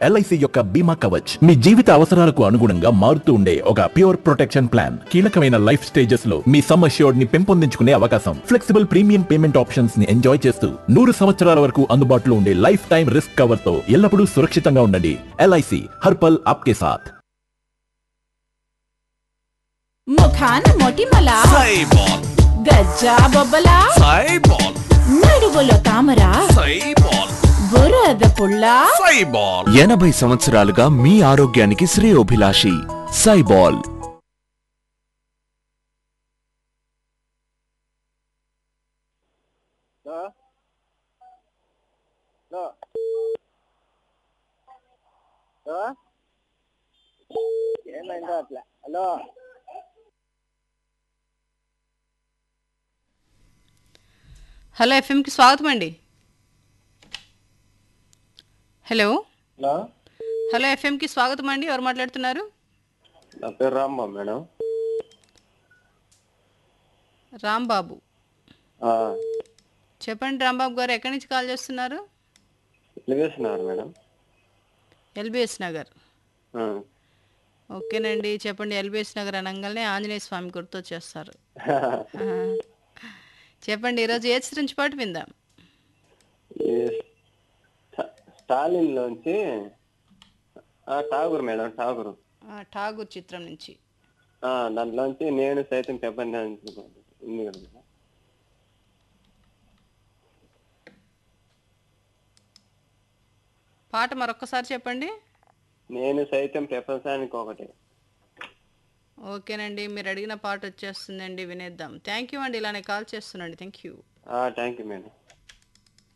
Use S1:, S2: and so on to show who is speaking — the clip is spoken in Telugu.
S1: ఎల్ఐసి యొక్క బీమా కవచ్ మీ జీవిత అవసరాలకు అనుగుణంగా మారుతూ ఉండే ఒక ప్యూర్ ప్రొటెక్షన్ ప్లాన్ కీలకమైన లైఫ్ స్టేజెస్ లో మీ సమ్ అష్యూర్డ్ ని పెంపొందించుకునే అవకాశం ఫ్లెక్సిబుల్ ప్రీమియం పేమెంట్ ఆప్షన్స్ ని ఎంజాయ్ చేస్తూ నూరు సంవత్సరాల వరకు అందుబాటులో ఉండే లైఫ్ టైం రిస్క్ కవర్ తో ఎల్లప్పుడూ సురక్షితంగా ఉండండి ఎల్ఐసి హర్పల్ ఆప్కే సాథ్
S2: ముఖాన మొటిమల
S3: సైబాల్
S2: గజ్జా బొబ్బల
S3: సైబాల్
S2: నడుగులో తామర
S3: సైబాల్
S2: బురద పుల్ల
S3: సైబాల్
S4: ఎనభై సంవత్సరాలుగా మీ ఆరోగ్యానికి శ్రేయోభిలాషి సైబాల్
S5: హలో హలో హలో ఏమైందో అట్లా హలో
S6: హలో ఎఫ్ఎంకి స్వాగతం అండి హలో
S5: హలో
S6: హలో ఎఫ్ఎంకి స్వాగతం అండి ఎవరు మాట్లాడుతున్నారు
S5: నా పేరు రాంబాబు మేడం
S6: రాంబాబు
S5: ఆ,
S6: చెప్పండి రాంబాబు గారు ఎక్కడి నుంచి కాల్ చేస్తున్నారు
S5: నివేస్తున్నారు మేడం
S6: ఎల్బిఎస్ నగర్
S5: ఆ.
S6: ఓకేనండి చెప్పండి ఎల్బిఎస్ నగర్ అనగానే ఆంజనేయ స్వామి గుర్తొచ్చేస్తారు ఆ. చెప్పండి ఈరోజు ఏ చిత్రం నుంచి పాటు విందాం
S5: ఈ స్టా- స్టాలిన్ లోంచి ఆ, ఠాగూర్ మేడం ఠాగూర్
S6: ఆ, ఠాగూర్ చిత్రం నుంచి
S5: ఆ, దాంట్లోంచి నేను సైతం చెప్పండి అని ఉంది కదా మేడం.
S6: పాట మరొక్కసారి చెప్పండి
S5: నేను సైతం ప్రపంచానికి ఒకటి
S6: ఓకేనండి మీరు అడిగిన పాట వచ్చేస్తుందండి వినేద్దాం థ్యాంక్ యూ అండి ఇలానే కాల్ చేస్తున్నాండి thank you
S5: thank you madam